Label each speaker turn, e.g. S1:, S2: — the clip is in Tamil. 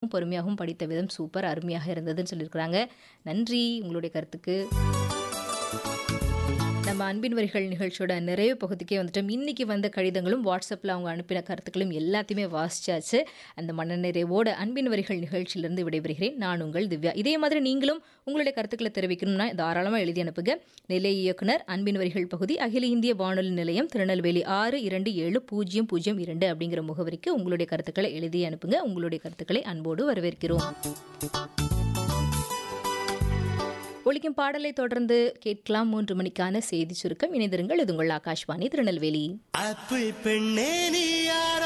S1: தெளிவாகவும் பொறுமையாகவும் படித்த விதம் சூப்பர் அருமையாக இருந்ததுன்னு சொல்லியிருக்கிறாங்க நன்றி உங்களுடைய கருத்துக்கு நம்ம அன்பின் வரிகள் நிகழ்ச்சியோட நிறைய பகுதிக்கே வந்துட்டோம் இன்னைக்கு வந்த கடிதங்களும் வாட்ஸ்அப்பில் அவங்க அனுப்பின கருத்துக்களும் எல்லாத்தையுமே வாசிச்சாச்சு அந்த மனநிறைவோட அன்பின் வரிகள் நிகழ்ச்சியிலிருந்து விடைபெறுகிறேன் நான் உங்கள் திவ்யா இதே மாதிரி நீங்களும் உங்களுடைய கருத்துக்களை தெரிவிக்கணும்னா தாராளமாக எழுதி அனுப்புங்க நிலைய இயக்குனர் அன்பின் வரிகள் பகுதி அகில இந்திய வானொலி நிலையம் திருநெல்வேலி ஆறு இரண்டு ஏழு பூஜ்ஜியம் பூஜ்ஜியம் இரண்டு அப்படிங்கிற முகவரிக்கு உங்களுடைய கருத்துக்களை எழுதி அனுப்புங்க உங்களுடைய கருத்துக்களை அன்போடு வரவேற்கிறோம் ஒழிக்கும் பாடலை தொடர்ந்து கேட்கலாம் மூன்று மணிக்கான செய்தி சுருக்கம் இணைந்திருங்கள் இது உங்கள் ஆகாஷ்வாணி திருநெல்வேலி
S2: ஆப்பிள் பெண்ணே நீ யார்